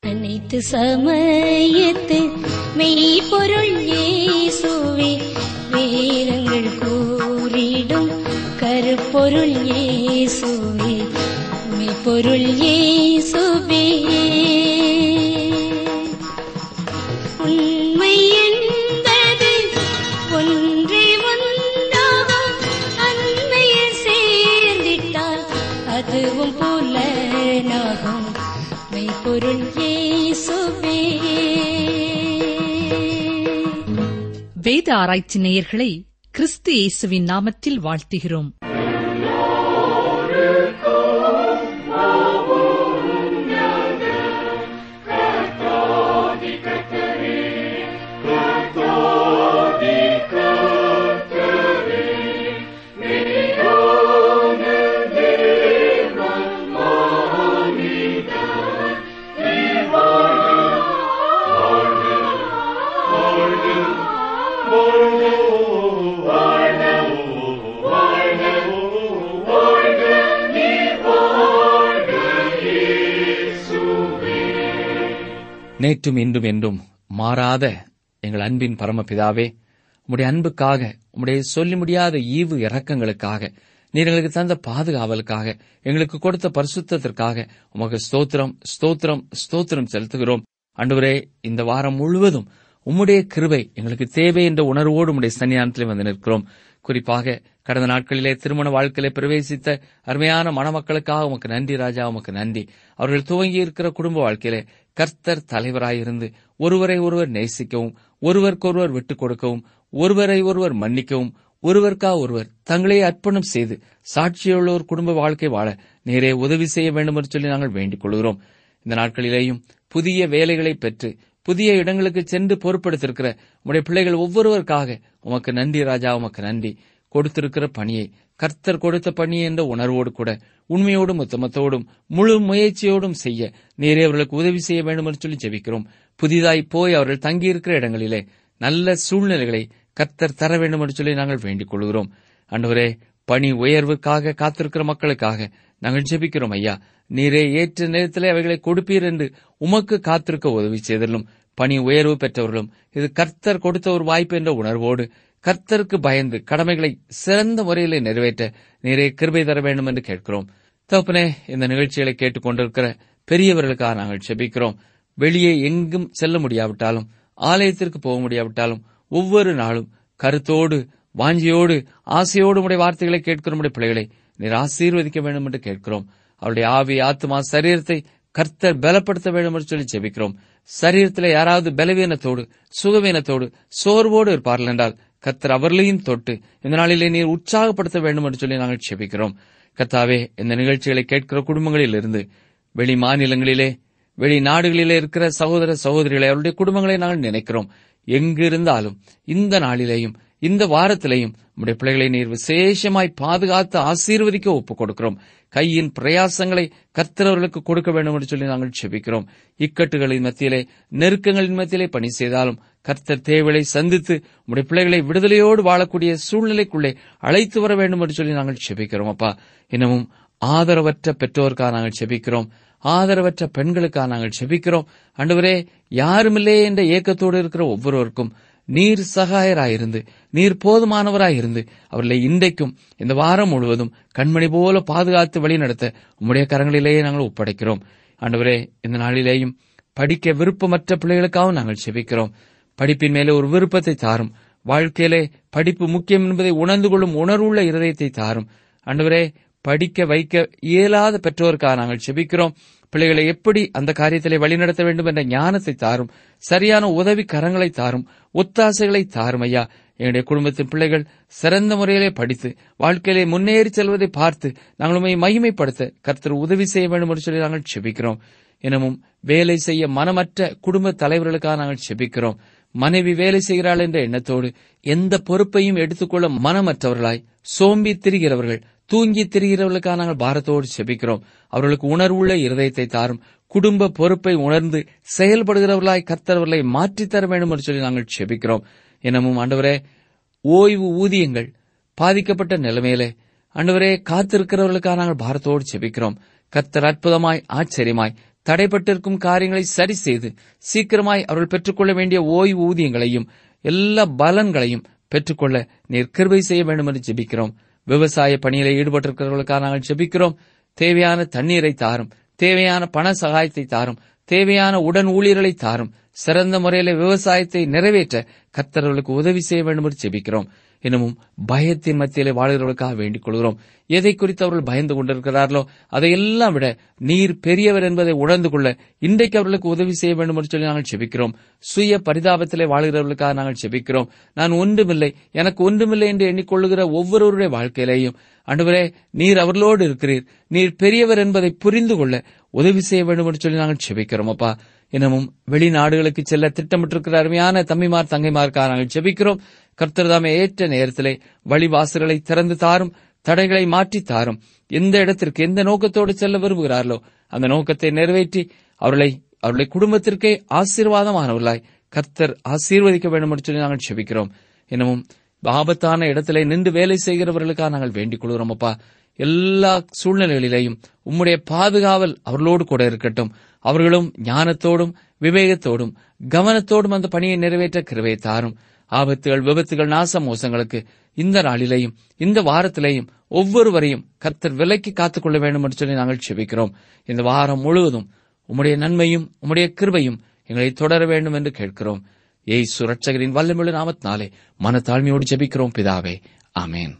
அனைத்து சமயத்து மெய்ப்பொருள் இயேசுவே வேதங்கள் கூறிடும் கருப்பொருள் இயேசுவே மெய்ப்பொருள் இயேசுவே உண்மை என்பது ஒன்றே ஒன்றாகும் அண்மையில் சேர்ந்திட்டால் அதுவும் புலனாகும் மெய்ப்பொருள் இயேசுவே வேத ஆராய்ச்சி நேயர்களை கிறிஸ்து இயேசுவின் நாமத்தில் வாழ்த்துகிறோம் நேற்றும் இன்றும் என்றும் மாறாத எங்கள் அன்பின் பரமபிதாவே உம்முடைய அன்புக்காக உம்முடைய சொல்லி முடியாத ஈவு இரக்கங்களுக்காக நீர் எங்களுக்கு தந்த பாதுகாவலுக்காக எங்களுக்கு கொடுத்த பரிசுத்தத்திற்காக உமக்கு ஸ்தோத்திரம் ஸ்தோத்திரம் ஸ்தோத்திரம் செலுத்துகிறோம் அன்றுவரே இந்த வாரம் முழுவதும் உம்முடைய கிருபை எங்களுக்கு தேவை என்ற உணர்வோடு உம்முடைய சன்னியானத்திலே வந்து நிற்கிறோம் குறிப்பாக கடந்த நாட்களிலே திருமண வாழ்க்கையிலே பிரவேசித்த அருமையான மணமக்களுக்காக உமக்கு நன்றி ராஜா உமக்கு நன்றி அவர்கள் துவங்கி இருக்கிற குடும்ப வாழ்க்கையிலே கர்த்தர் தலைவராயிருந்து ஒருவரை ஒருவர் நேசிக்கவும் ஒருவருக்கொருவர் விட்டுக் கொடுக்கவும் ஒருவரை ஒருவர் மன்னிக்கவும் ஒருவருக்கா ஒருவர் தங்களே அர்ப்பணம் செய்து சாட்சியுள்ள ஒரு குடும்ப வாழ்க்கை வாழ நேரே உதவி செய்ய வேண்டும் என்று சொல்லி நாங்கள் வேண்டிக் கொள்கிறோம் இந்த நாட்களிலேயும் புதிய வேலைகளை பெற்று புதிய இடங்களுக்கு சென்று பொறுப்படுத்திருக்கிற உடைய பிள்ளைகள் ஒவ்வொருவருக்காக உமக்கு நன்றி ராஜா உமக்கு நன்றி கொடுத்திருக்கிற பணியை கர்த்தர் கொடுத்த பணி என்ற உணர்வோடு கூட உண்மையோடும் உத்தமத்தோடும் முழு முயற்சியோடும் செய்ய நேரே அவர்களுக்கு உதவி செய்ய வேண்டும் என்று சொல்லி ஜெபிக்கிறோம் புதிதாய் போய் அவர்கள் தங்கியிருக்கிற இடங்களிலே நல்ல சூழ்நிலைகளை கர்த்தர் தர வேண்டும் என்று சொல்லி நாங்கள் வேண்டிக் கொள்கிறோம் அன்றுவரே பணி உயர்வுக்காக காத்திருக்கிற மக்களுக்காக நாங்கள் ஜெபிக்கிறோம் ஐயா நீரே ஏற்ற நேரத்திலே அவைகளை கொடுப்பீர் என்று உமக்கு காத்திருக்க உதவி செய்தலும் பணி உயர்வு பெற்றவர்களும் இது கர்த்தர் கொடுத்த ஒரு வாய்ப்பு என்ற உணர்வோடு கர்த்தருக்கு பயந்து கடமைகளை சிறந்த முறையிலே நிறைவேற்ற நீரே கிருபை தர வேண்டும் என்று கேட்கிறோம் தகப்பனே இந்த நிகழ்ச்சிகளை கேட்டுக் கொண்டிருக்கிற பெரியவர்களுக்காக நாங்கள் செபிக்கிறோம் வெளியே எங்கும் செல்ல முடியாவிட்டாலும் ஆலயத்திற்கு போக முடியாவிட்டாலும் ஒவ்வொரு நாளும் கருத்தோடு வாஞ்சியோடு ஆசையோடு உடைய வார்த்தைகளை கேட்கிற உடைய பிள்ளைகளை நீர் ஆசீர்வதிக்க வேண்டும் என்று கேட்கிறோம் அவருடைய ஆவி ஆத்மா சரீரத்தை கர்த்தர் பலப்படுத்த வேண்டும் என்று சொல்லி ஜெபிக்கிறோம் சரீரத்தில் யாராவது பலவீனத்தோடு சுகவீனத்தோடு சோர்வோடு இருப்பார்கள் என்றால் கர்த்தர் அவர்களையும் தொட்டு இந்த நாளிலே நீர் உற்சாகப்படுத்த வேண்டும் என்று சொல்லி நாங்கள் செபிக்கிறோம் கர்த்தாவே இந்த நிகழ்ச்சிகளை கேட்கிற குடும்பங்களில் இருந்து வெளி மாநிலங்களிலே வெளி நாடுகளிலே இருக்கிற சகோதர சகோதரிகளை அவருடைய குடும்பங்களை நாங்கள் நினைக்கிறோம் எங்கு இருந்தாலும் இந்த நாளிலேயும் இந்த வாரத்திலேயும் நம்முடைய பிள்ளைகளை நீர் விசேஷமாய் பாதுகாத்து ஆசீர்வதிக்க ஒப்புக் கொடுக்கிறோம் கையின் பிரயாசங்களை கர்த்தரவர்களுக்கு கொடுக்க வேண்டும் என்று சொல்லி நாங்கள் செபிக்கிறோம் இக்கட்டுகளின் மத்தியிலே நெருக்கங்களின் மத்தியிலே பணி செய்தாலும் கர்த்தர் தேவையை சந்தித்து உடைய பிள்ளைகளை விடுதலையோடு வாழக்கூடிய சூழ்நிலைக்குள்ளே அழைத்து வர வேண்டும் என்று சொல்லி நாங்கள் செபிக்கிறோம் அப்பா இன்னமும் ஆதரவற்ற பெற்றோருக்காக நாங்கள் செபிக்கிறோம் ஆதரவற்ற பெண்களுக்காக நாங்கள் செபிக்கிறோம் அன்றுவரே யாருமில்லே என்ற ஏக்கத்தோடு இருக்கிற ஒவ்வொருவருக்கும் நீர் சகாயராயிருந்து நீர் போதுமானவராயிருந்து அவர்களை இன்றைக்கும் இந்த வாரம் முழுவதும் கண்மணி போல பாதுகாத்து வழிநடத்த உம்முடைய கரங்களிலேயே நாங்கள் ஒப்படைக்கிறோம் ஆண்டவரே இந்த நாளிலேயும் படிக்க விருப்பமற்ற பிள்ளைகளுக்காகவும் நாங்கள் செபிக்கிறோம் படிப்பின் மேலே ஒரு விருப்பத்தை தாரும் வாழ்க்கையிலே படிப்பு முக்கியம் என்பதை உணர்ந்து கொள்ளும் உணர்வுள்ள இருதயத்தை தாரும் ஆண்டவரே படிக்க வைக்க இயலாத பெற்றோருக்காக நாங்கள் செபிக்கிறோம் பிள்ளைகளை எப்படி அந்த காரியத்திலே வழிநடத்த வேண்டும் என்ற ஞானத்தை தாரும் சரியான உதவி கரங்களை தாரும் ஒத்தாசைகளை தாரும் ஐயா எங்களுடைய குடும்பத்தின் பிள்ளைகள் சிறந்த முறையிலே படித்து வாழ்க்கையிலே முன்னேறி செல்வதை பார்த்து நாங்கள் உண்மை மகிமைப்படுத்த கர்த்தர் உதவி செய்ய வேண்டும் என்று சொல்லி நாங்கள் செபிக்கிறோம் எனவும் வேலை செய்ய மனமற்ற குடும்ப தலைவர்களுக்காக நாங்கள் செபிக்கிறோம் மனைவி வேலை செய்கிறாள் என்ற எண்ணத்தோடு எந்த பொறுப்பையும் எடுத்துக்கொள்ள மனமற்றவர்களாய் சோம்பி திரிகிறவர்கள் தூங்கி திரிகிறவர்களுக்காக நாங்கள் பாரத்தோடு செபிக்கிறோம் அவர்களுக்கு உணர்வுள்ள இருதயத்தை தாரும் குடும்ப பொறுப்பை உணர்ந்து செயல்படுகிறவர்களாய் கர்த்தரவர்களை மாற்றித்தர வேண்டும் என்று சொல்லி நாங்கள் செபிக்கிறோம் எனவும் ஆண்டவரே ஓய்வு ஊதியங்கள் பாதிக்கப்பட்ட நிலைமையிலே ஆண்டவரே காத்திருக்கிறவர்களுக்காக நாங்கள் பாரத்தோடு செபிக்கிறோம் கர்த்தர் அற்புதமாய் ஆச்சரியமாய் தடைப்பட்டிருக்கும் காரியங்களை சரி செய்து சீக்கிரமாய் அவர்கள் பெற்றுக்கொள்ள வேண்டிய ஓய்வு ஊதியங்களையும் எல்லா பலன்களையும் பெற்றுக்கொள்ள நீர் கிருபை செய்ய வேண்டும் என்று ஜெபிக்கிறோம் விவசாய பணியில ஈடுபட்டிருக்கிறவர்களுக்காக நாங்கள் ஜெபிக்கிறோம் தேவையான தண்ணீரை தாரும் தேவையான பண சகாயத்தை தாரும் தேவையான உடன் ஊழியர்களை தாரும் சிறந்த முறையில விவசாயத்தை நிறைவேற்ற கர்த்தர்களுக்கு உதவி செய்ய வேண்டும் என்று ஜெபிக்கிறோம் இன்னமும் பயத்தின் மத்தியிலே வாழ்கிறவர்களுக்காக வேண்டிக் கொள்கிறோம் எதை குறித்து அவர்கள் பயந்து கொண்டிருக்கிறார்களோ அதையெல்லாம் விட நீர் பெரியவர் என்பதை உணர்ந்து கொள்ள இன்றைக்கு அவர்களுக்கு உதவி செய்ய வேண்டும் என்று சொல்லி நாங்கள் செபிக்கிறோம் சுய பரிதாபத்திலே வாழ்கிறவர்களுக்காக நாங்கள் செபிக்கிறோம் நான் ஒன்றுமில்லை எனக்கு ஒன்றுமில்லை என்று எண்ணிக்கொள்ளுகிற ஒவ்வொருவருடைய வாழ்க்கையிலேயும் அன்றுவரே நீர் அவர்களோடு இருக்கிறீர் நீர் பெரியவர் என்பதை புரிந்து கொள்ள உதவி செய்ய வேண்டும் என்று சொல்லி நாங்கள் செபிக்கிறோம் அப்பா இன்னமும் வெளிநாடுகளுக்கு செல்ல திட்டமிட்டிருக்கிற அருமையான தம்பிமார் தங்கைமாருக்காக நாங்கள் செபிக்கிறோம் கர்த்தர்தாமே ஏற்ற நேரத்திலே வழிவாசல்களை திறந்து தாரும் தடைகளை மாற்றி தாரும் எந்த இடத்திற்கு எந்த நோக்கத்தோடு செல்ல விரும்புகிறார்களோ அந்த நோக்கத்தை நிறைவேற்றி அவர்களை அவருடைய குடும்பத்திற்கே ஆசீர்வாதமானவர்களாய் கர்த்தர் ஆசீர்வதிக்க வேண்டும் என்று சொல்லி நாங்கள் செபிக்கிறோம் இன்னமும் ஆபத்தான இடத்திலே நின்று வேலை செய்கிறவர்களுக்காக நாங்கள் வேண்டிக் கொள்கிறோம் அப்பா எல்லா சூழ்நிலைகளிலேயும் உம்முடைய பாதுகாவல் அவர்களோடு கூட இருக்கட்டும் அவர்களும் ஞானத்தோடும் விவேகத்தோடும் கவனத்தோடும் அந்த பணியை நிறைவேற்ற கிருவை தாரும் ஆபத்துகள் விபத்துகள் நாச மோசங்களுக்கு இந்த நாளிலேயும் இந்த வாரத்திலேயும் ஒவ்வொருவரையும் கர்த்தர் விலைக்கு காத்துக் கொள்ள வேண்டும் என்று சொல்லி நாங்கள் செபிக்கிறோம் இந்த வாரம் முழுவதும் உம்முடைய நன்மையும் உம்முடைய கிருபையும் எங்களை தொடர வேண்டும் என்று கேட்கிறோம் ஏய் சுரட்சகரின் வல்லமிழு நாமத்தினாலே மனத்தாழ்மையோடு ஜெபிக்கிறோம் பிதாவே ஆமேன்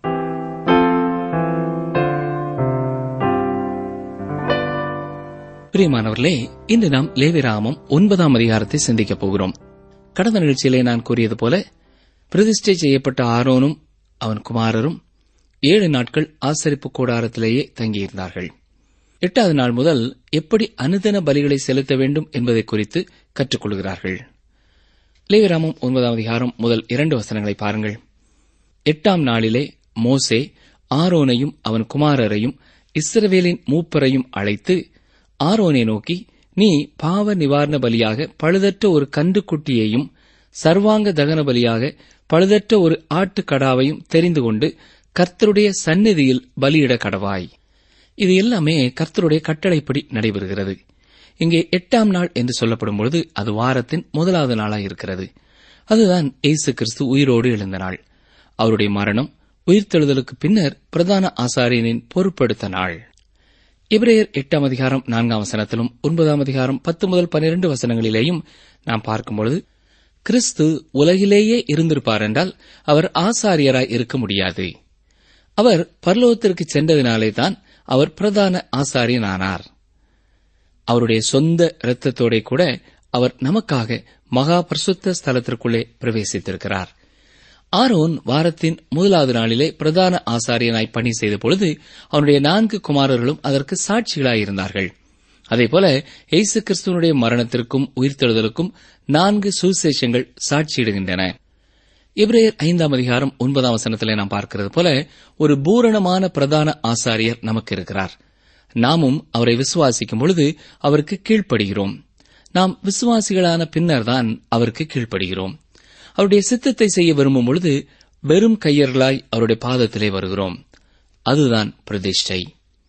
பிரியமானவர்களே இன்று நாம் லேவிராமம் ஒன்பதாம் அதிகாரத்தை சிந்திக்கப் போகிறோம் கடந்த நிகழ்ச்சியிலே நான் கூறியது போல பிரதிஷ்டை செய்யப்பட்ட ஆரோனும் அவன் குமாரரும் ஏழு நாட்கள் ஆசரிப்பு கூடாரத்திலேயே தங்கியிருந்தார்கள் எட்டாவது நாள் முதல் எப்படி அனுதின பலிகளை செலுத்த வேண்டும் என்பதை குறித்து கற்றுக்கொள்கிறார்கள் லேவிராமம் ஒன்பதாம் அதிகாரம் முதல் இரண்டு வசனங்களை பாருங்கள் எட்டாம் நாளிலே மோசே ஆரோனையும் அவன் குமாரரையும் இஸ்ரவேலின் மூப்பரையும் அழைத்து ஆரோனை நோக்கி நீ பாவ நிவாரண பலியாக பழுதற்ற ஒரு கன்றுக்குட்டியையும் சர்வாங்க தகன பலியாக பழுதற்ற ஒரு ஆட்டுக்கடாவையும் தெரிந்து கொண்டு கர்த்தருடைய சந்நிதியில் பலியிட கடவாய் இது எல்லாமே கர்த்தருடைய கட்டளைப்படி நடைபெறுகிறது இங்கே எட்டாம் நாள் என்று சொல்லப்படும் பொழுது அது வாரத்தின் முதலாவது நாளாய் இருக்கிறது அதுதான் இயேசு கிறிஸ்து உயிரோடு எழுந்த நாள் அவருடைய மரணம் உயிர்த்தெழுதலுக்கு பின்னர் பிரதான ஆசாரியனின் பொறுப்பெடுத்த நாள் எபிரேயர் எட்டாம் அதிகாரம் நான்காம் வசனத்திலும் ஒன்பதாம் அதிகாரம் பத்து முதல் பன்னிரண்டு வசனங்களிலேயும் நாம் பார்க்கும்பொழுது கிறிஸ்து உலகிலேயே இருந்திருப்பார் என்றால் அவர் ஆசாரியராய் இருக்க முடியாது அவர் பரலோகத்திற்கு சென்றதினாலே தான் அவர் பிரதான ஆசாரியனானார் அவருடைய சொந்த இரத்தத்தோட கூட அவர் நமக்காக மகா பிரசுத்த ஸ்தலத்திற்குள்ளே பிரவேசித்திருக்கிறார் ஆரோன் வாரத்தின் முதலாவது நாளிலே பிரதான ஆசாரியனாய் பணி செய்த பொழுது அவனுடைய நான்கு குமாரர்களும் அதற்கு சாட்சிகளாயிருந்தார்கள் அதேபோல இயேசு கிறிஸ்துவனுடைய மரணத்திற்கும் உயிர்த்தெழுதலுக்கும் நான்கு சுவிசேஷங்கள் சாட்சியிடுகின்றன இப்ரேயர் ஐந்தாம் அதிகாரம் ஒன்பதாம் வசனத்திலே நாம் பார்க்கிறது போல ஒரு பூரணமான பிரதான ஆசாரியர் நமக்கு இருக்கிறார் நாமும் அவரை விசுவாசிக்கும் பொழுது அவருக்கு கீழ்ப்படுகிறோம் நாம் விசுவாசிகளான பின்னர்தான் அவருக்கு கீழ்ப்படுகிறோம் அவருடைய சித்தத்தை செய்ய விரும்பும் பொழுது வெறும் கையர்களாய் அவருடைய பாதத்திலே வருகிறோம் அதுதான் பிரதிஷ்டை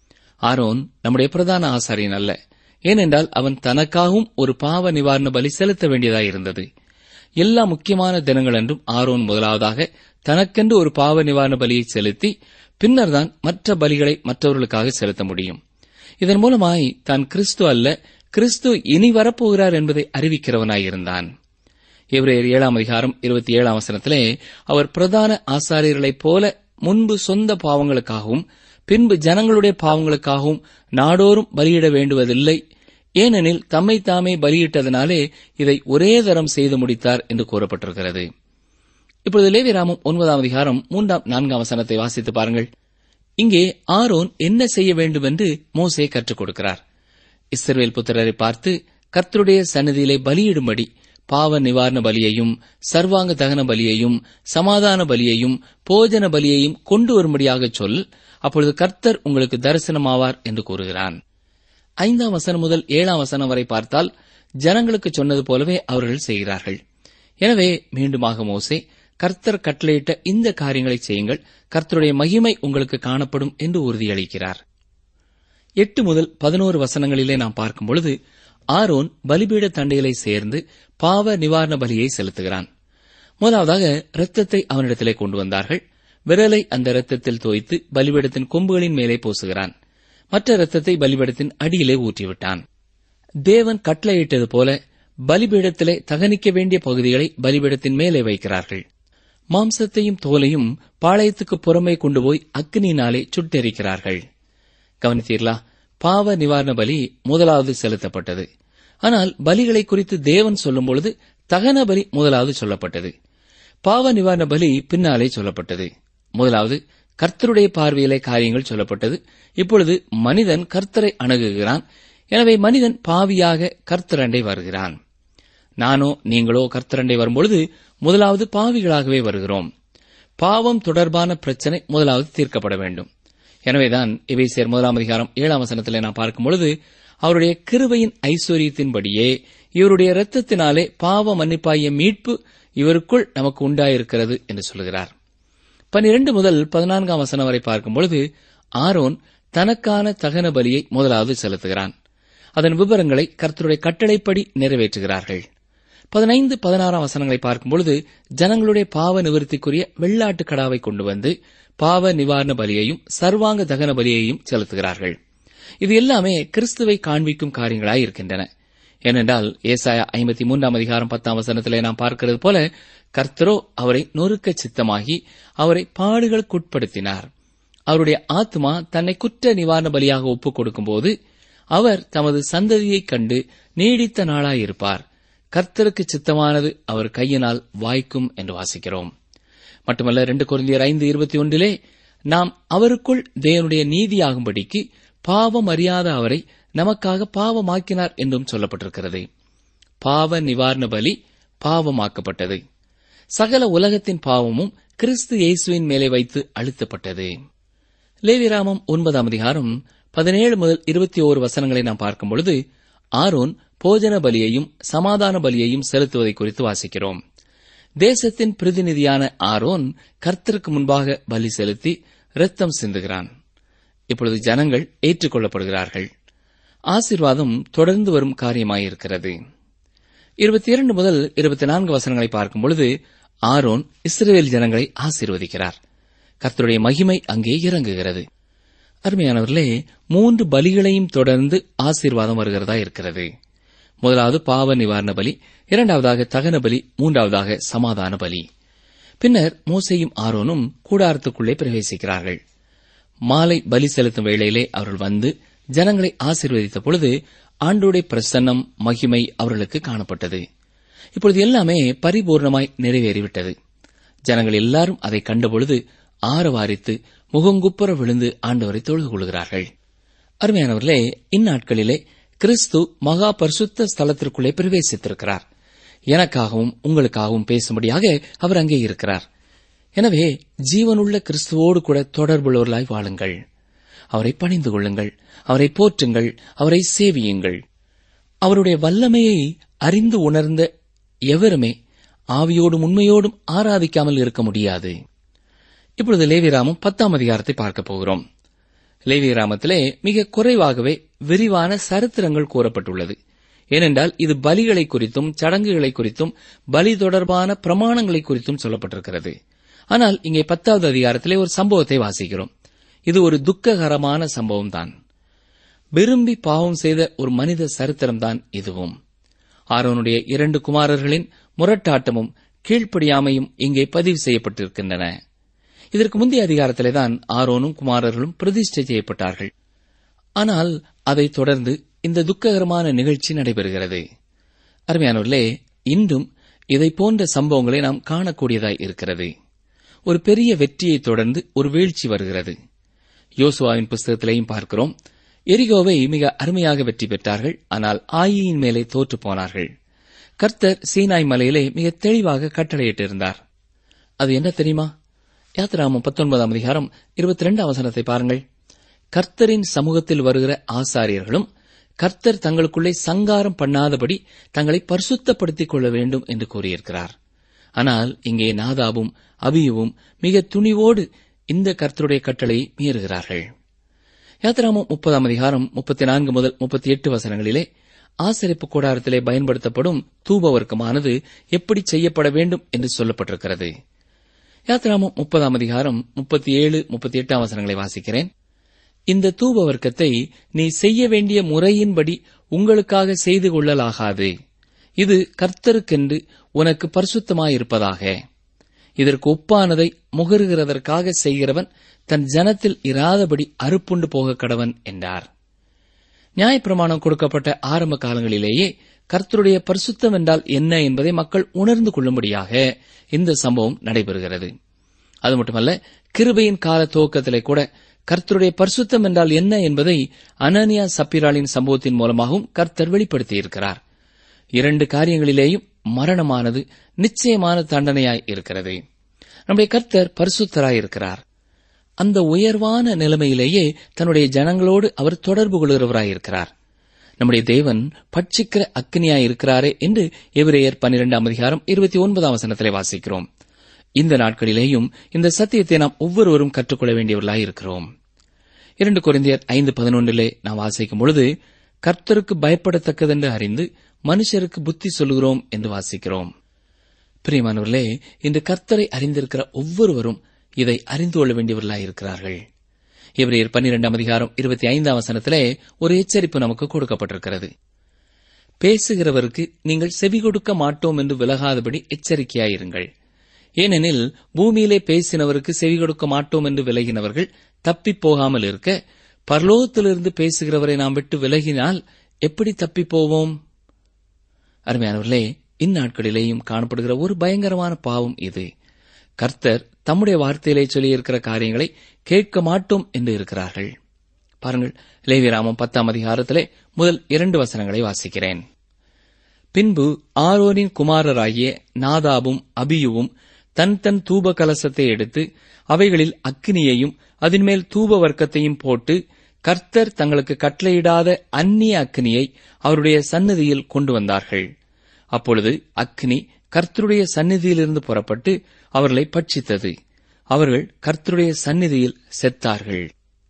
ஆரோன் நம்முடைய பிரதான ஆசாரியன் அல்ல ஏனென்றால் அவன் தனக்காகவும் ஒரு பாவ நிவாரண பலி செலுத்த வேண்டியதாயிருந்தது எல்லா முக்கியமான தினங்களன்றும் ஆரோன் முதலாவதாக தனக்கென்று ஒரு பாவ நிவாரண பலியை செலுத்தி பின்னர்தான் மற்ற பலிகளை மற்றவர்களுக்காக செலுத்த முடியும் இதன் மூலமாய் தான் கிறிஸ்து அல்ல கிறிஸ்து இனி வரப்போகிறார் என்பதை அறிவிக்கிறவனாயிருந்தான் இவரையர் ஏழாம் அதிகாரம் இருபத்தி ஏழாம் வசனத்திலே அவர் பிரதான ஆசாரியர்களைப் போல முன்பு சொந்த பாவங்களுக்காகவும் பின்பு ஜனங்களுடைய பாவங்களுக்காகவும் நாடோறும் பலியிட வேண்டுவதில்லை ஏனெனில் தம்மை தாமே பலியிட்டதனாலே இதை ஒரே தரம் செய்து முடித்தார் என்று கூறப்பட்டிருக்கிறது இப்பொழுது லேவிராமம் ஒன்பதாம் அதிகாரம் மூன்றாம் நான்காம் வசனத்தை வாசித்து பாருங்கள் இங்கே ஆரோன் என்ன செய்ய வேண்டும் என்று மோசே கற்றுக் கொடுக்கிறார் இஸ்ரவேல் புத்திரரை பார்த்து கர்த்தருடைய சன்னதியிலே பலியிடும்படி பாவ நிவாரண பலியையும் சர்வாங்க தகன பலியையும் சமாதான பலியையும் போஜன பலியையும் கொண்டு வரும்படியாக சொல் அப்பொழுது கர்த்தர் உங்களுக்கு தரிசனமாவார் என்று கூறுகிறான் ஐந்தாம் வசனம் முதல் ஏழாம் வசனம் வரை பார்த்தால் ஜனங்களுக்கு சொன்னது போலவே அவர்கள் செய்கிறார்கள் எனவே மீண்டுமாக மோசே கர்த்தர் கட்டளையிட்ட இந்த காரியங்களை செய்யுங்கள் கர்த்தருடைய மகிமை உங்களுக்கு காணப்படும் என்று உறுதியளிக்கிறார் எட்டு முதல் பதினோரு வசனங்களிலே நாம் பார்க்கும் பொழுது ஆரோன் பலிபீட தண்டைகளை சேர்ந்து பாவ நிவாரண பலியை செலுத்துகிறான் முதலாவதாக இரத்தத்தை அவனிடத்திலே கொண்டு வந்தார்கள் விரலை அந்த இரத்தத்தில் தோய்த்து பலிபீடத்தின் கொம்புகளின் மேலே பூசுகிறான் மற்ற இரத்தத்தை பலிபீடத்தின் அடியிலே ஊற்றிவிட்டான் தேவன் கட்டளையிட்டது போல பலிபீடத்திலே தகனிக்க வேண்டிய பகுதிகளை பலிபீடத்தின் மேலே வைக்கிறார்கள் மாம்சத்தையும் தோலையும் பாளையத்துக்கு புறமே கொண்டு போய் அக்னியினாலே சுட்டெரிக்கிறார்கள் கவனித்தீர்களா பாவ நிவாரண பலி முதலாவது செலுத்தப்பட்டது ஆனால் பலிகளை குறித்து தேவன் சொல்லும் பொழுது தகன பலி முதலாவது சொல்லப்பட்டது பாவ நிவாரண பலி பின்னாலே சொல்லப்பட்டது முதலாவது கர்த்தருடைய பார்வையிலே காரியங்கள் சொல்லப்பட்டது இப்பொழுது மனிதன் கர்த்தரை அணுகுகிறான் எனவே மனிதன் பாவியாக கர்த்தரண்டை வருகிறான் நானோ நீங்களோ கர்த்தரண்டை வரும்பொழுது முதலாவது பாவிகளாகவே வருகிறோம் பாவம் தொடர்பான பிரச்சனை முதலாவது தீர்க்கப்பட வேண்டும் எனவேதான் இவை சேர் முதலாம் அதிகாரம் ஏழாம் வசனத்திலே நாம் பார்க்கும் பொழுது அவருடைய கிருபையின் ஐஸ்வர்யத்தின்படியே இவருடைய இரத்தத்தினாலே பாவ மன்னிப்பாய மீட்பு இவருக்குள் நமக்கு உண்டாயிருக்கிறது என்று சொல்கிறார் பன்னிரண்டு முதல் பதினான்காம் வசனம் வரை பார்க்கும் பொழுது ஆரோன் தனக்கான தகன பலியை முதலாவது செலுத்துகிறான் அதன் விவரங்களை கர்த்தருடைய கட்டளைப்படி நிறைவேற்றுகிறார்கள் பதினைந்து பதினாறாம் வசனங்களை பார்க்கும் பொழுது ஜனங்களுடைய பாவ நிவர்த்திக்குரிய வெள்ளாட்டு கடாவை கொண்டு வந்து பாவ நிவாரண பலியையும் சர்வாங்க தகன பலியையும் செலுத்துகிறார்கள் இது எல்லாமே கிறிஸ்துவை காண்பிக்கும் காரியங்களாய் இருக்கின்றன ஏனென்றால் ஏசாயா ஐம்பத்தி மூன்றாம் அதிகாரம் பத்தாம் வசனத்திலே நாம் பார்க்கிறது போல கர்த்தரோ அவரை நொறுக்க சித்தமாகி அவரை பாடுகளுக்குட்படுத்தினார் அவருடைய ஆத்மா தன்னை குற்ற நிவாரண பலியாக ஒப்புக் கொடுக்கும்போது அவர் தமது சந்ததியைக் கண்டு நீடித்த நாளாயிருப்பார் கர்த்தருக்கு சித்தமானது அவர் கையினால் வாய்க்கும் என்று வாசிக்கிறோம் மட்டுமல்ல ரெண்டு குழந்தையர் ஐந்து இருபத்தி ஒன்றிலே நாம் அவருக்குள் தேவனுடைய நீதியாகும்படிக்கு பாவம் அறியாத அவரை நமக்காக பாவமாக்கினார் என்றும் சொல்லப்பட்டிருக்கிறது பாவ நிவாரண பலி பாவமாக்கப்பட்டது சகல உலகத்தின் பாவமும் கிறிஸ்து இயேசுவின் மேலே வைத்து அழுத்தப்பட்டது லேவிராமம் ஒன்பதாம் அதிகாரம் பதினேழு முதல் இருபத்தி ஓரு வசனங்களை நாம் பார்க்கும் பொழுது ஆரோன் போஜன பலியையும் சமாதான பலியையும் செலுத்துவதை குறித்து வாசிக்கிறோம் தேசத்தின் பிரதிநிதியான ஆரோன் கர்த்தருக்கு முன்பாக பலி செலுத்தி இரத்தம் சிந்துகிறான் இப்பொழுது ஜனங்கள் ஏற்றுக்கொள்ளப்படுகிறார்கள் ஆசீர்வாதம் தொடர்ந்து வரும் காரியமாயிருக்கிறது இருபத்தி இரண்டு முதல் இருபத்தி நான்கு வசனங்களை பார்க்கும் பொழுது ஆரோன் இஸ்ரேல் ஜனங்களை ஆசீர்வதிக்கிறார் கர்த்தருடைய மகிமை அங்கே இறங்குகிறது அருமையானவர்களே மூன்று பலிகளையும் தொடர்ந்து ஆசீர்வாதம் வருகிறதா இருக்கிறது முதலாவது பாவ நிவாரண பலி இரண்டாவதாக தகன பலி மூன்றாவதாக சமாதான பலி பின்னர் மோசையும் ஆரோனும் கூடாரத்துக்குள்ளே பிரவேசிக்கிறார்கள் மாலை பலி செலுத்தும் வேளையிலே அவர்கள் வந்து ஜனங்களை ஆசீர்வதித்த பொழுது ஆண்டோடைய பிரசன்னம் மகிமை அவர்களுக்கு காணப்பட்டது இப்பொழுது எல்லாமே பரிபூர்ணமாய் நிறைவேறிவிட்டது ஜனங்கள் எல்லாரும் அதை கண்டபொழுது ஆரவாரித்து முகங்குப்புற விழுந்து ஆண்டவரை தொழுது கொள்கிறார்கள் அருமையானவர்களே இந்நாட்களிலே கிறிஸ்து மகா பரிசுத்த ஸ்தலத்திற்குள்ளே பிரவேசித்திருக்கிறார் எனக்காகவும் உங்களுக்காகவும் பேசும்படியாக அவர் அங்கே இருக்கிறார் எனவே ஜீவனுள்ள கிறிஸ்துவோடு கூட தொடர்புள்ளவர்களாய் வாழுங்கள் அவரை பணிந்து கொள்ளுங்கள் அவரை போற்றுங்கள் அவரை சேவியுங்கள் அவருடைய வல்லமையை அறிந்து உணர்ந்த எவருமே ஆவியோடும் உண்மையோடும் ஆராதிக்காமல் இருக்க முடியாது இப்பொழுது லேவிராமம் பத்தாம் அதிகாரத்தை பார்க்க போகிறோம் லேவியராமத்திலே மிக குறைவாகவே விரிவான சரித்திரங்கள் கூறப்பட்டுள்ளது ஏனென்றால் இது பலிகளை குறித்தும் சடங்குகளை குறித்தும் பலி தொடர்பான பிரமாணங்களை குறித்தும் சொல்லப்பட்டிருக்கிறது ஆனால் இங்கே பத்தாவது அதிகாரத்திலே ஒரு சம்பவத்தை வாசிக்கிறோம் இது ஒரு துக்ககரமான சம்பவம் தான் விரும்பி பாவம் செய்த ஒரு மனித சரித்திரம்தான் இதுவும் ஆரோனுடைய இரண்டு குமாரர்களின் முரட்டாட்டமும் கீழ்ப்படியாமையும் இங்கே பதிவு செய்யப்பட்டிருக்கின்றன இதற்கு முந்தைய அதிகாரத்திலே தான் ஆரோனும் குமாரர்களும் பிரதிஷ்டை செய்யப்பட்டார்கள் ஆனால் அதைத் தொடர்ந்து இந்த துக்ககரமான நிகழ்ச்சி நடைபெறுகிறது அருமையானவர்களே இன்றும் இதை போன்ற சம்பவங்களை நாம் காணக்கூடியதாய் இருக்கிறது ஒரு பெரிய வெற்றியை தொடர்ந்து ஒரு வீழ்ச்சி வருகிறது யோசுவாவின் புஸ்தகத்திலேயும் பார்க்கிறோம் எரிகோவை மிக அருமையாக வெற்றி பெற்றார்கள் ஆனால் ஆயியின் மேலே தோற்று போனார்கள் கர்த்தர் சீனாய் மலையிலே மிக தெளிவாக கட்டளையிட்டிருந்தார் அது என்ன தெரியுமா யாத்திராமம் பத்தொன்பதாம் அதிகாரம் இருபத்தி ரெண்டு அவசரத்தை பாருங்கள் கர்த்தரின் சமூகத்தில் வருகிற ஆசாரியர்களும் கர்த்தர் தங்களுக்குள்ளே சங்காரம் பண்ணாதபடி தங்களை பரிசுத்தப்படுத்திக் கொள்ள வேண்டும் என்று கூறியிருக்கிறார் ஆனால் இங்கே நாதாவும் அபியுவும் மிக துணிவோடு இந்த கர்த்தருடைய கட்டளையை மீறுகிறார்கள் யாத்திராமம் முப்பதாம் அதிகாரம் முப்பத்தி நான்கு முதல் முப்பத்தி எட்டு வசனங்களிலே ஆசரிப்பு கூடாரத்திலே பயன்படுத்தப்படும் தூபவர்க்கமானது எப்படி செய்யப்பட வேண்டும் என்று சொல்லப்பட்டிருக்கிறது யாத்ராமம் முப்பதாம் அதிகாரம் முப்பத்தி ஏழு முப்பத்தி எட்டாம் வசனங்களை வாசிக்கிறேன் இந்த தூப வர்க்கத்தை நீ செய்ய வேண்டிய முறையின்படி உங்களுக்காக செய்து கொள்ளலாகாது இது கர்த்தருக்கென்று உனக்கு பரிசுத்தமாயிருப்பதாக இதற்கு ஒப்பானதை முகருகிறதற்காக செய்கிறவன் தன் ஜனத்தில் இராதபடி அறுப்புண்டு போக கடவன் என்றார் நியாயப்பிரமாணம் கொடுக்கப்பட்ட ஆரம்ப காலங்களிலேயே கர்த்தருடைய பரிசுத்தம் என்றால் என்ன என்பதை மக்கள் உணர்ந்து கொள்ளும்படியாக இந்த சம்பவம் நடைபெறுகிறது அது மட்டுமல்ல கிருபையின் கால துவக்கத்திலே கூட கர்த்தருடைய பரிசுத்தம் என்றால் என்ன என்பதை அனனியா சப்பிராளின் சம்பவத்தின் மூலமாகவும் கர்த்தர் வெளிப்படுத்தியிருக்கிறார் இரண்டு காரியங்களிலேயும் மரணமானது நிச்சயமான தண்டனையாய் இருக்கிறது நம்முடைய கர்த்தர் பரிசுத்தராய் இருக்கிறார் அந்த உயர்வான நிலைமையிலேயே தன்னுடைய ஜனங்களோடு அவர் தொடர்பு கொள்கிறவராயிருக்கிறார் நம்முடைய தேவன் பட்சிக்கிற அக்னியாய் இருக்கிறாரே என்று எபிரேயர் பன்னிரெண்டாம் அதிகாரம் இருபத்தி ஒன்பதாம் வசனத்திலே வாசிக்கிறோம் இந்த நாட்களிலேயும் இந்த சத்தியத்தை நாம் ஒவ்வொருவரும் கற்றுக்கொள்ள வேண்டியவர்களாய் இருக்கிறோம் இரண்டு குறைந்தியர் ஐந்து பதினொன்றிலே நாம் வாசிக்கும் பொழுது கர்த்தருக்கு பயப்படத்தக்கதென்று அறிந்து மனுஷருக்கு புத்தி சொல்லுகிறோம் என்று வாசிக்கிறோம் பிரியமானவர்களே இன்று கர்த்தரை அறிந்திருக்கிற ஒவ்வொருவரும் இதை அறிந்து கொள்ள வேண்டியவர்களாய் இருக்கிறார்கள் இவரையர் பன்னிரெண்டாம் அதிகாரம் இருபத்தி ஐந்தாம் வசனத்திலே ஒரு எச்சரிப்பு நமக்கு கொடுக்கப்பட்டிருக்கிறது பேசுகிறவருக்கு நீங்கள் செவி கொடுக்க மாட்டோம் என்று விலகாதபடி எச்சரிக்கையாயிருங்கள் ஏனெனில் பூமியிலே பேசினவருக்கு செவி கொடுக்க மாட்டோம் என்று விலகினவர்கள் தப்பிப் போகாமல் இருக்க பரலோகத்திலிருந்து பேசுகிறவரை நாம் விட்டு விலகினால் எப்படி தப்பிப் போவோம் அருமையானவர்களே இந்நாட்களிலேயும் காணப்படுகிற ஒரு பயங்கரமான பாவம் இது கர்த்தர் தம்முடைய வார்த்தையிலே சொல்லியிருக்கிற காரியங்களை கேட்க மாட்டோம் என்று இருக்கிறார்கள் பாருங்கள் லேவிராமம் பத்தாம் அதிகாரத்திலே முதல் இரண்டு வசனங்களை வாசிக்கிறேன் பின்பு ஆரோனின் குமாரராகிய நாதாபும் அபியுவும் தன் தன் தூப கலசத்தை எடுத்து அவைகளில் அக்கினியையும் அதன்மேல் தூப வர்க்கத்தையும் போட்டு கர்த்தர் தங்களுக்கு கட்டளையிடாத அந்நிய அக்கினியை அவருடைய சந்நிதியில் கொண்டு வந்தார்கள் அப்பொழுது அக்னி கர்த்தருடைய சந்நிதியிலிருந்து புறப்பட்டு அவர்களை பட்சித்தது அவர்கள் கர்த்தருடைய சந்நிதியில் செத்தார்கள்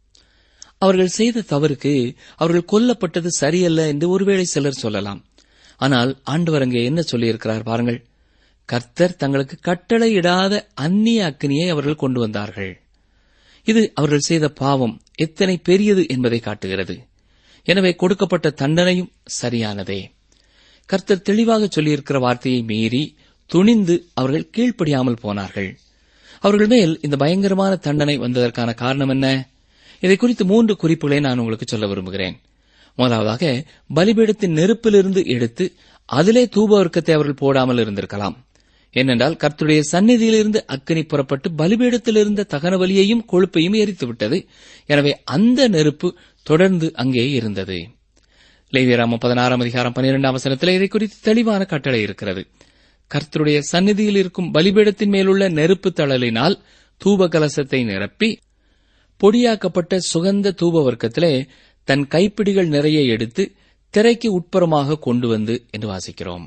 அவர்கள் செய்த தவறுக்கு அவர்கள் கொல்லப்பட்டது சரியல்ல என்று ஒருவேளை சிலர் சொல்லலாம் ஆனால் ஆண்டவர் அங்கே என்ன சொல்லியிருக்கிறார் பாருங்கள் கர்த்தர் தங்களுக்கு கட்டளையிடாத அந்நிய அக்னியை அவர்கள் கொண்டு வந்தார்கள் இது அவர்கள் செய்த பாவம் எத்தனை பெரியது என்பதை காட்டுகிறது எனவே கொடுக்கப்பட்ட தண்டனையும் சரியானதே கர்த்தர் தெளிவாக சொல்லியிருக்கிற வார்த்தையை மீறி துணிந்து அவர்கள் கீழ்ப்படியாமல் போனார்கள் அவர்கள் மேல் இந்த பயங்கரமான தண்டனை வந்ததற்கான காரணம் என்ன இதை குறித்து மூன்று குறிப்புகளை நான் உங்களுக்கு சொல்ல விரும்புகிறேன் முதலாவதாக பலிபீடத்தின் நெருப்பிலிருந்து எடுத்து அதிலே தூப வர்க்கத்தை அவர்கள் போடாமல் இருந்திருக்கலாம் ஏனென்றால் கர்த்தருடைய சந்நிதியிலிருந்து அக்கினி புறப்பட்டு பலிபீடத்தில் இருந்த தகன பலியையும் கொழுப்பையும் எரித்துவிட்டது எனவே அந்த நெருப்பு தொடர்ந்து அங்கே இருந்தது லேவியராம பதினாறாம் அதிகாரம் பன்னிரெண்டாம் வசனத்தில் இதை குறித்து தெளிவான கட்டளை இருக்கிறது கர்த்தருடைய சந்நிதியில் இருக்கும் பலிபீடத்தின் மேலுள்ள நெருப்பு தழலினால் தூப கலசத்தை நிரப்பி பொடியாக்கப்பட்ட சுகந்த தூப வர்க்கத்திலே தன் கைப்பிடிகள் நிறைய எடுத்து திரைக்கு உட்புறமாக கொண்டு வந்து என்று வாசிக்கிறோம்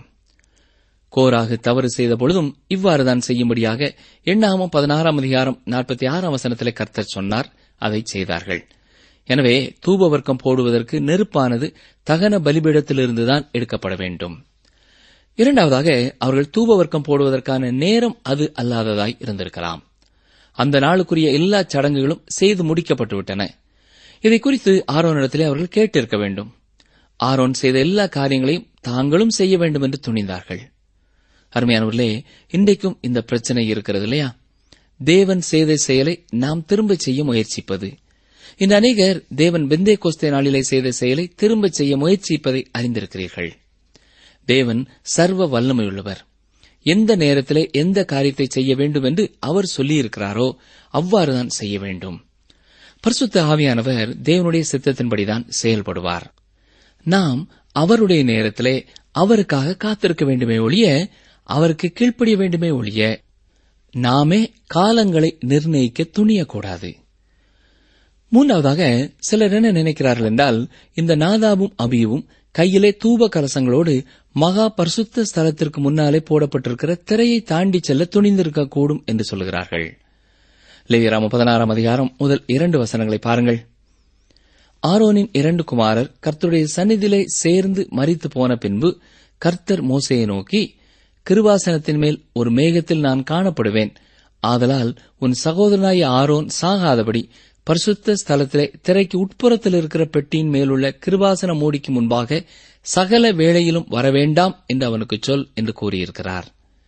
கோராகு தவறு செய்த பொழுதும் இவ்வாறுதான் செய்யும்படியாக எண்ணாமம் பதினாறாம் அதிகாரம் நாற்பத்தி ஆறாம் வசனத்திலே கர்த்தர் சொன்னார் அதை செய்தார்கள் எனவே தூப வர்க்கம் போடுவதற்கு நெருப்பானது தகன பலிபீடத்திலிருந்துதான் எடுக்கப்பட வேண்டும் இரண்டாவதாக அவர்கள் தூப வர்க்கம் போடுவதற்கான நேரம் அது அல்லாததாய் இருந்திருக்கலாம் அந்த நாளுக்குரிய எல்லா சடங்குகளும் செய்து முடிக்கப்பட்டுவிட்டன இதை குறித்து ஆரோனிடத்திலே அவர்கள் கேட்டிருக்க வேண்டும் ஆரோன் செய்த எல்லா காரியங்களையும் தாங்களும் செய்ய வேண்டும் என்று துணிந்தார்கள் அருமையானவர்களே இன்றைக்கும் இந்த பிரச்சனை இருக்கிறது இல்லையா தேவன் செய்த செயலை நாம் திரும்ப செய்ய முயற்சிப்பது இந்த அநேகர் தேவன் பெந்தே கோஸ்தே நாளிலே செய்த செயலை திரும்ப செய்ய முயற்சிப்பதை அறிந்திருக்கிறீர்கள் தேவன் சர்வ வல்லமையுள்ளவர் எந்த நேரத்திலே எந்த காரியத்தை செய்ய வேண்டும் என்று அவர் சொல்லியிருக்கிறாரோ அவ்வாறுதான் செய்ய வேண்டும் பரிசுத்த ஆவியானவர் தேவனுடைய சித்தத்தின்படிதான் செயல்படுவார் நாம் அவருடைய நேரத்திலே அவருக்காக காத்திருக்க வேண்டுமே ஒழிய அவருக்கு கீழ்ப்படிய வேண்டுமே ஒழிய நாமே காலங்களை நிர்ணயிக்க துணியக்கூடாது மூன்றாவதாக சிலர் என்ன நினைக்கிறார்கள் என்றால் இந்த நாதாவும் அபியும் கையிலே தூப கலசங்களோடு மகா பரிசுத்த ஸ்தலத்திற்கு முன்னாலே போடப்பட்டிருக்கிற திரையை தாண்டி செல்ல துணிந்திருக்க கூடும் என்று சொல்கிறார்கள் லேவியராம பதினாறாம் அதிகாரம் முதல் இரண்டு வசனங்களை பாருங்கள் ஆரோனின் இரண்டு குமாரர் கர்த்தருடைய சந்நிதியிலே சேர்ந்து மரித்து போன பின்பு கர்த்தர் மோசையை நோக்கி கிருபாசனத்தின் மேல் ஒரு மேகத்தில் நான் காணப்படுவேன் ஆதலால் உன் சகோதரனாய ஆரோன் சாகாதபடி பரிசுத்த ஸ்தலத்திலே திரைக்கு உட்புறத்தில் இருக்கிற பெட்டியின் மேலுள்ள கிருபாசன மூடிக்கு முன்பாக சகல வேளையிலும் வரவேண்டாம் என்று அவனுக்கு சொல் என்று கூறியிருக்கிறார்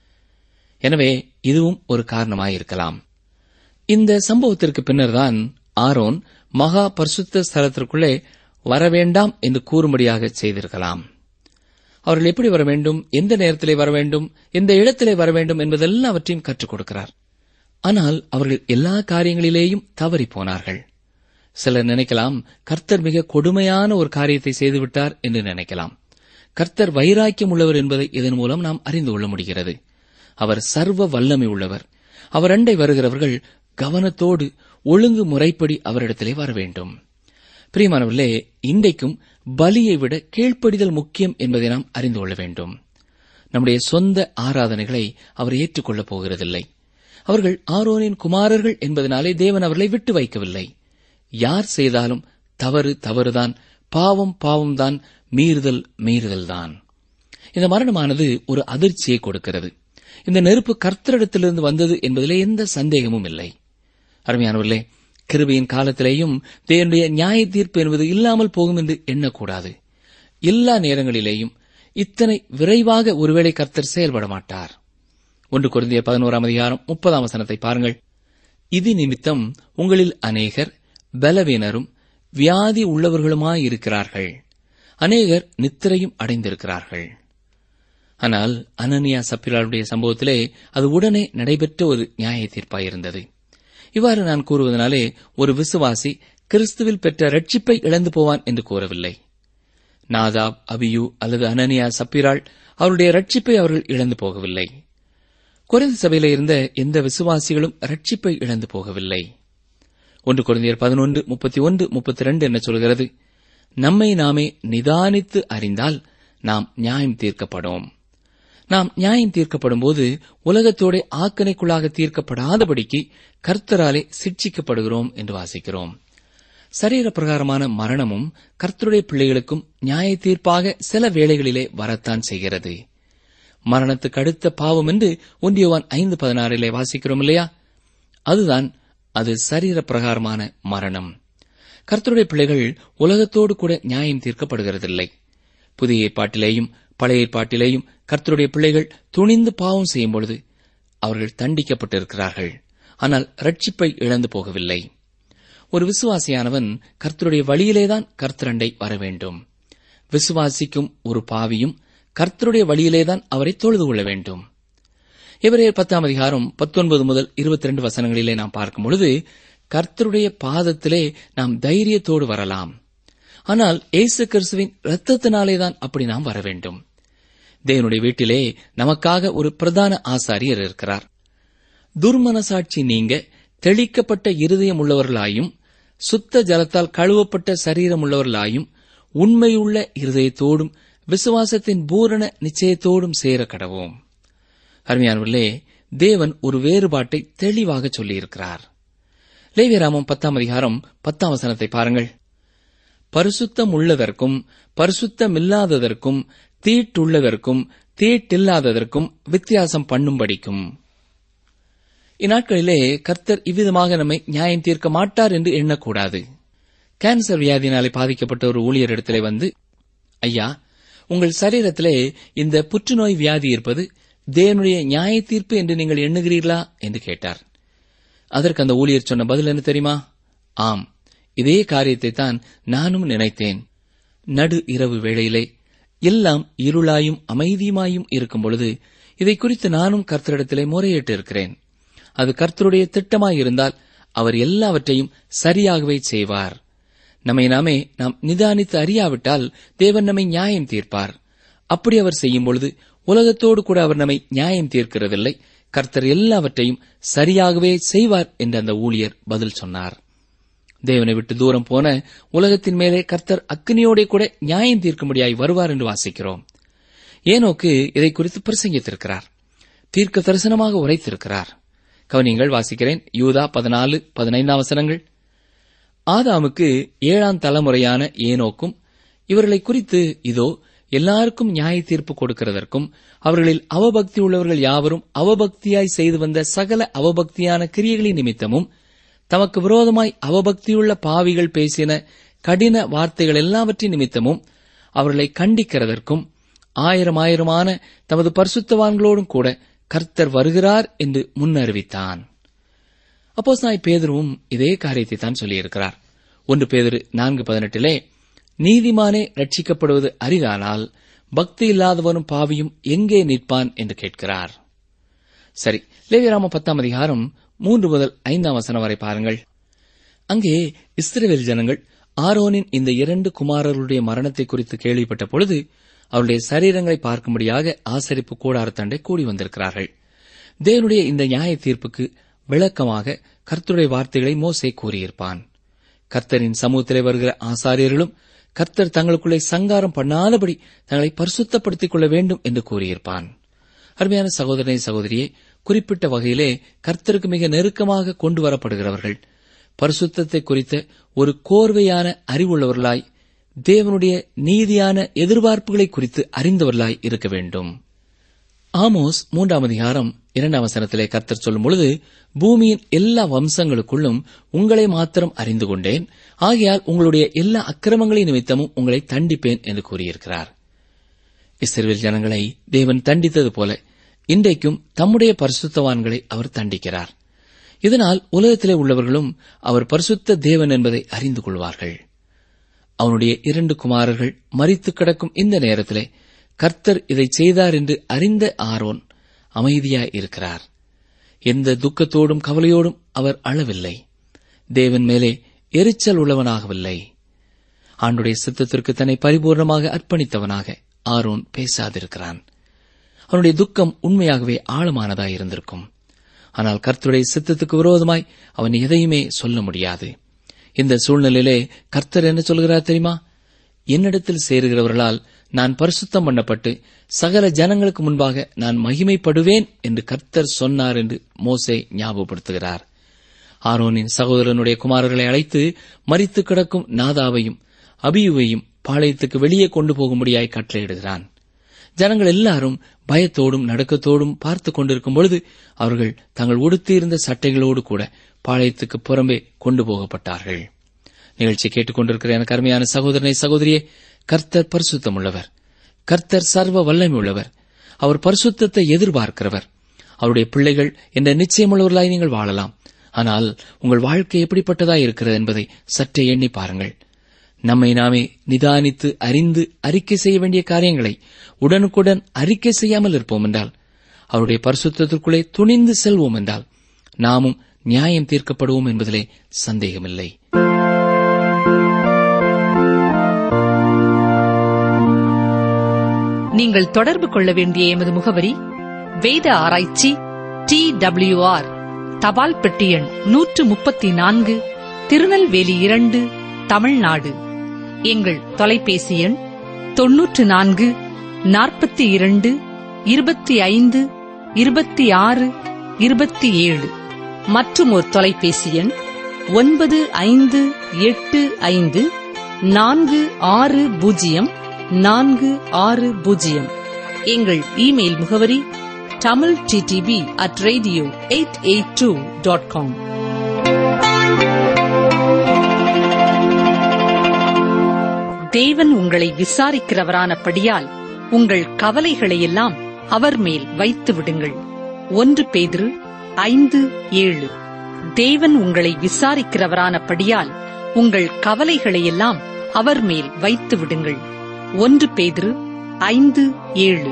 எனவே இதுவும் ஒரு காரணமாயிருக்கலாம் இந்த சம்பவத்திற்கு பின்னர்தான் ஆரோன் மகா பரிசுத்த ஸ்தலத்திற்குள்ளே வரவேண்டாம் என்று கூறும்படியாக செய்திருக்கலாம் அவர்கள் எப்படி வர வேண்டும் எந்த நேரத்திலே வர வேண்டும் எந்த இடத்திலே வர வேண்டும் என்பதெல்லாவற்றையும் கற்றுக் கொடுக்கிறார் ஆனால் அவர்கள் எல்லா காரியங்களிலேயும் தவறி போனார்கள் சிலர் நினைக்கலாம் கர்த்தர் மிக கொடுமையான ஒரு காரியத்தை செய்துவிட்டார் என்று நினைக்கலாம் கர்த்தர் வைராக்கியம் உள்ளவர் என்பதை இதன் மூலம் நாம் அறிந்து கொள்ள முடிகிறது அவர் சர்வ வல்லமை உள்ளவர் அவர் அண்டை வருகிறவர்கள் கவனத்தோடு ஒழுங்கு முறைப்படி அவரிடத்திலே வர வேண்டும் பிரியமானவர்களே இன்றைக்கும் பலியை விட கீழ்ப்படிதல் முக்கியம் என்பதை நாம் அறிந்து கொள்ள வேண்டும் நம்முடைய சொந்த ஆராதனைகளை அவர் ஏற்றுக்கொள்ளப் போகிறதில்லை அவர்கள் ஆரோனின் குமாரர்கள் என்பதனாலே தேவன் அவர்களை விட்டு வைக்கவில்லை யார் செய்தாலும் தவறு தவறுதான் பாவம் பாவம்தான் மீறுதல் மீறுதல்தான் இந்த மரணமானது ஒரு அதிர்ச்சியை கொடுக்கிறது இந்த நெருப்பு கர்த்தரிடத்திலிருந்து வந்தது என்பதிலே எந்த சந்தேகமும் இல்லை அருமையானவர்களே கிருபையின் காலத்திலேயும் தேவனுடைய நியாய தீர்ப்பு என்பது இல்லாமல் போகும் என்று எண்ணக்கூடாது எல்லா நேரங்களிலேயும் இத்தனை விரைவாக ஒருவேளை கர்த்தர் செயல்பட மாட்டார் ஒன்று குருந்திய பதினோராம் அதிகாரம் முப்பதாம் வசனத்தை பாருங்கள் இது நிமித்தம் உங்களில் அநேகர் பலவீனரும் வியாதி உள்ளவர்களுமாயிருக்கிறார்கள் அநேகர் நித்திரையும் அடைந்திருக்கிறார்கள் ஆனால் அனனியா சப்பிராளுடைய சம்பவத்திலே அது உடனே நடைபெற்ற ஒரு நியாய தீர்ப்பாயிருந்தது இவ்வாறு நான் கூறுவதனாலே ஒரு விசுவாசி கிறிஸ்துவில் பெற்ற ரட்சிப்பை இழந்து போவான் என்று கூறவில்லை நாதாப் அபியு அல்லது அனனியா சப்பிராள் அவருடைய ரட்சிப்பை அவர்கள் இழந்து போகவில்லை குறைந்த சபையில இருந்த எந்த விசுவாசிகளும் ரட்சிப்பை இழந்து போகவில்லை ஒன்று குழந்தையர் பதினொன்று முப்பத்தி ஒன்று முப்பத்தி ரெண்டு என்ன சொல்கிறது நம்மை நாமே நிதானித்து அறிந்தால் நாம் நியாயம் தீர்க்கப்படும் நாம் நியாயம் தீர்க்கப்படும் போது உலகத்தோட ஆக்கணைக்குள்ளாக தீர்க்கப்படாதபடிக்கு கர்த்தராலே சிட்சிக்கப்படுகிறோம் என்று வாசிக்கிறோம் சரீர பிரகாரமான மரணமும் கர்த்தருடைய பிள்ளைகளுக்கும் நியாய தீர்ப்பாக சில வேளைகளிலே வரத்தான் செய்கிறது மரணத்துக்கு அடுத்த பாவம் என்று ஒன்றியவான் ஐந்து பதினாறிலே வாசிக்கிறோம் இல்லையா அதுதான் அது சரீர பிரகாரமான மரணம் கர்த்தருடைய பிள்ளைகள் உலகத்தோடு கூட நியாயம் தீர்க்கப்படுகிறதில்லை புதிய ஏற்பாட்டிலேயும் பழைய ஏற்பாட்டிலேயும் கர்த்தருடைய பிள்ளைகள் துணிந்து பாவம் செய்யும் பொழுது அவர்கள் தண்டிக்கப்பட்டிருக்கிறார்கள் ஆனால் ரட்சிப்பை இழந்து போகவில்லை ஒரு விசுவாசியானவன் கர்த்தருடைய வழியிலேதான் கர்த்தரண்டை வர வேண்டும் விசுவாசிக்கும் ஒரு பாவியும் கர்த்தருடைய வழியிலேதான் அவரை தொழுது கொள்ள வேண்டும் இவரையர் பத்தாம் அதிகாரம் பத்தொன்பது முதல் இருபத்தி ரெண்டு வசனங்களிலே நாம் பார்க்கும் பொழுது கர்த்தருடைய பாதத்திலே நாம் தைரியத்தோடு வரலாம் ஆனால் ஏசு கிறிஸ்துவின் இரத்தத்தினாலேதான் அப்படி நாம் வர வேண்டும் தேவனுடைய வீட்டிலே நமக்காக ஒரு பிரதான ஆசாரியர் இருக்கிறார் துர்மனசாட்சி நீங்க தெளிக்கப்பட்ட இருதயம் உள்ளவர்களாயும் சுத்த ஜலத்தால் கழுவப்பட்ட சரீரம் உள்ளவர்களாயும் உண்மையுள்ள இருதயத்தோடும் விசுவாசத்தின் பூரண நிச்சயத்தோடும் சேர கடவோம் அருமையானவர்களே தேவன் ஒரு வேறுபாட்டை தெளிவாக சொல்லியிருக்கிறார் லேவியராமம் பத்தாம் அதிகாரம் பத்தாம் வசனத்தை பாருங்கள் பரிசுத்தம் உள்ளதற்கும் பரிசுத்தமில்லாததற்கும் தீட்டுள்ளதற்கும் தீட்டில்லாததற்கும் வித்தியாசம் பண்ணும்படிக்கும் இந்நாட்களிலே கர்த்தர் இவ்விதமாக நம்மை நியாயம் தீர்க்க மாட்டார் என்று எண்ணக்கூடாது கேன்சர் வியாதியினாலே பாதிக்கப்பட்ட ஒரு ஊழியரிடத்திலே வந்து ஐயா உங்கள் சரீரத்திலே இந்த புற்றுநோய் வியாதி இருப்பது தேவனுடைய நியாய தீர்ப்பு என்று நீங்கள் எண்ணுகிறீர்களா என்று கேட்டார் அதற்கு அந்த ஊழியர் சொன்ன பதில் என்ன தெரியுமா ஆம் இதே காரியத்தை தான் நானும் நினைத்தேன் நடு இரவு வேளையிலே எல்லாம் இருளாயும் அமைதியுமாயும் இருக்கும் பொழுது இதை குறித்து நானும் கர்த்தரிடத்திலே முறையிட்டு இருக்கிறேன் அது கர்த்தருடைய திட்டமாயிருந்தால் அவர் எல்லாவற்றையும் சரியாகவே செய்வார் நம்மை நாமே நாம் நிதானித்து அறியாவிட்டால் தேவன் நம்மை நியாயம் தீர்ப்பார் அப்படி அவர் செய்யும் பொழுது உலகத்தோடு கூட அவர் நம்மை நியாயம் தீர்க்கிறதில்லை கர்த்தர் எல்லாவற்றையும் சரியாகவே செய்வார் என்று அந்த ஊழியர் பதில் சொன்னார் தேவனை விட்டு தூரம் போன உலகத்தின் மேலே கர்த்தர் அக்னியோட கூட நியாயம் தீர்க்கும்படியாய் வருவார் என்று வாசிக்கிறோம் ஏனோக்கு இதை குறித்து பிரசங்கித்திருக்கிறார் தீர்க்க தரிசனமாக உரைத்திருக்கிறார் கவனியங்கள் வாசிக்கிறேன் யூதா பதினாலு பதினைந்தாம் வசனங்கள் ஆதாமுக்கு ஏழாம் தலைமுறையான ஏனோக்கும் இவர்களை குறித்து இதோ எல்லாருக்கும் நியாய தீர்ப்பு கொடுக்கிறதற்கும் அவர்களில் அவபக்தி உள்ளவர்கள் யாவரும் அவபக்தியாய் செய்து வந்த சகல அவபக்தியான கிரியைகளின் நிமித்தமும் தமக்கு விரோதமாய் அவபக்தியுள்ள பாவிகள் பேசின கடின வார்த்தைகள் எல்லாவற்றின் நிமித்தமும் அவர்களை கண்டிக்கிறதற்கும் ஆயிரம் ஆயிரமான தமது பரிசுத்தவான்களோடும் கூட கர்த்தர் வருகிறார் என்று முன்னறிவித்தான் அப்போஸ் நாய் பேதரும் இதே காரியத்தை தான் சொல்லியிருக்கிறார் ஒன்று பேதரு நான்கு பதினெட்டிலே நீதிமானே ரட்சிக்கப்படுவது அரிதானால் பக்தி இல்லாதவனும் பாவியும் எங்கே நிற்பான் என்று கேட்கிறார் சரி லேவியராம பத்தாம் அதிகாரம் மூன்று முதல் ஐந்தாம் வசனம் வரை பாருங்கள் அங்கே இஸ்ரவேல் ஜனங்கள் ஆரோனின் இந்த இரண்டு குமாரர்களுடைய மரணத்தை குறித்து கேள்விப்பட்ட பொழுது அவருடைய சரீரங்களை பார்க்கும்படியாக ஆசரிப்பு கூடாரத்தண்டை கூடி வந்திருக்கிறார்கள் தேவனுடைய இந்த நியாய தீர்ப்புக்கு விளக்கமாக கர்த்தருடைய வார்த்தைகளை மோசே கூறியிருப்பான் கர்த்தரின் சமூகத்திலே வருகிற ஆசாரியர்களும் கர்த்தர் தங்களுக்குள்ளே சங்காரம் பண்ணாதபடி தங்களை பரிசுத்தப்படுத்திக் கொள்ள வேண்டும் என்று கூறியிருப்பான் அருமையான சகோதரனை சகோதரியே குறிப்பிட்ட வகையிலே கர்த்தருக்கு மிக நெருக்கமாக கொண்டு வரப்படுகிறவர்கள் பரிசுத்தத்தை குறித்த ஒரு கோர்வையான அறிவுள்ளவர்களாய் தேவனுடைய நீதியான எதிர்பார்ப்புகளை குறித்து அறிந்தவர்களாய் இருக்க வேண்டும் ஆமோஸ் மூன்றாம் அதிகாரம் இரண்டாம் வசனத்திலே கர்த்தர் சொல்லும் பொழுது பூமியின் எல்லா வம்சங்களுக்குள்ளும் உங்களை மாத்திரம் அறிந்து கொண்டேன் ஆகையால் உங்களுடைய எல்லா அக்கிரமங்களின் நிமித்தமும் உங்களை தண்டிப்பேன் என்று கூறியிருக்கிறார் இஸ்ரேல் ஜனங்களை தேவன் தண்டித்தது போல இன்றைக்கும் தம்முடைய பரிசுத்தவான்களை அவர் தண்டிக்கிறார் இதனால் உலகத்திலே உள்ளவர்களும் அவர் பரிசுத்த தேவன் என்பதை அறிந்து கொள்வார்கள் அவனுடைய இரண்டு குமாரர்கள் மறித்து கிடக்கும் இந்த நேரத்திலே கர்த்தர் இதை செய்தார் என்று அறிந்த ஆரோன் அமைதியாய் இருக்கிறார் எந்த துக்கத்தோடும் கவலையோடும் அவர் அழவில்லை தேவன் மேலே எரிச்சல் உள்ளவனாகவில்லை ஆண்டுடைய சித்தத்திற்கு தன்னை பரிபூர்ணமாக அர்ப்பணித்தவனாக ஆரோன் பேசாதிருக்கிறான் அவனுடைய துக்கம் உண்மையாகவே ஆழமானதாய் இருந்திருக்கும் ஆனால் கர்த்தருடைய சித்தத்துக்கு விரோதமாய் அவன் எதையுமே சொல்ல முடியாது இந்த சூழ்நிலையிலே கர்த்தர் என்ன சொல்கிறார் தெரியுமா என்னிடத்தில் சேருகிறவர்களால் நான் பரிசுத்தம் பண்ணப்பட்டு சகல ஜனங்களுக்கு முன்பாக நான் மகிமைப்படுவேன் என்று கர்த்தர் சொன்னார் என்று மோசே ஞாபகப்படுத்துகிறார் ஆரோனின் சகோதரனுடைய குமாரர்களை அழைத்து மறித்து கிடக்கும் நாதாவையும் அபியுவையும் பாளையத்துக்கு வெளியே கொண்டு போகும்படியாய் கட்டளையிடுகிறான் ஜனங்கள் எல்லாரும் பயத்தோடும் நடுக்கத்தோடும் பார்த்து கொண்டிருக்கும் பொழுது அவர்கள் தங்கள் உடுத்தியிருந்த சட்டைகளோடு கூட பாளையத்துக்கு புறம்பே கொண்டு போகப்பட்டார்கள் நிகழ்ச்சி கேட்டுக்கொண்டிருக்கிற எனக்கு அருமையான சகோதரனை சகோதரியே கர்த்தர் பரிசுத்தம் உள்ளவர் கர்த்தர் சர்வ வல்லமை உள்ளவர் அவர் பரிசுத்தத்தை எதிர்பார்க்கிறவர் அவருடைய பிள்ளைகள் என்ற நிச்சயமுள்ளவர்களாய் நீங்கள் வாழலாம் ஆனால் உங்கள் வாழ்க்கை எப்படிப்பட்டதாய் இருக்கிறது என்பதை சற்றே எண்ணி பாருங்கள் நம்மை நாமே நிதானித்து அறிந்து அறிக்கை செய்ய வேண்டிய காரியங்களை உடனுக்குடன் அறிக்கை செய்யாமல் இருப்போம் என்றால் அவருடைய பரிசுத்திற்குள்ளே துணிந்து செல்வோம் என்றால் நாமும் நியாயம் தீர்க்கப்படுவோம் என்பதிலே சந்தேகமில்லை நீங்கள் தொடர்பு கொள்ள வேண்டிய எமது முகவரி வேத ஆராய்ச்சி டி டபிள்யூஆர் தபால் பெட்டி எண் நூற்று முப்பத்தி நான்கு திருநெல்வேலி இரண்டு தமிழ்நாடு எங்கள் தொலைபேசி எண் தொன்னூற்று நான்கு நாற்பத்தி இரண்டு இருபத்தி ஐந்து இருபத்தி ஆறு இருபத்தி ஏழு மற்றும் ஒரு தொலைபேசி எண் ஒன்பது ஐந்து எட்டு ஐந்து நான்கு ஆறு பூஜ்ஜியம் நான்கு ஆறு பூஜ்ஜியம் எங்கள் இமெயில் முகவரி Tamil DTP at radio eight eight two dot com தேவன் உங்களை விசாரிக்கிறவரானபடியால் உங்கள் கவலைகளை எல்லாம் அவர் மேல் வைத்து விடுங்கள் ஒன்று பேதிரு ஐந்து ஏழு தேவன் உங்களை விசாரிக்கிறவரானபடியால் உங்கள் கவலைகளை எல்லாம் அவர் மேல் வைத்து விடுங்கள் ஒன்று பேதிரு ஐந்து ஏழு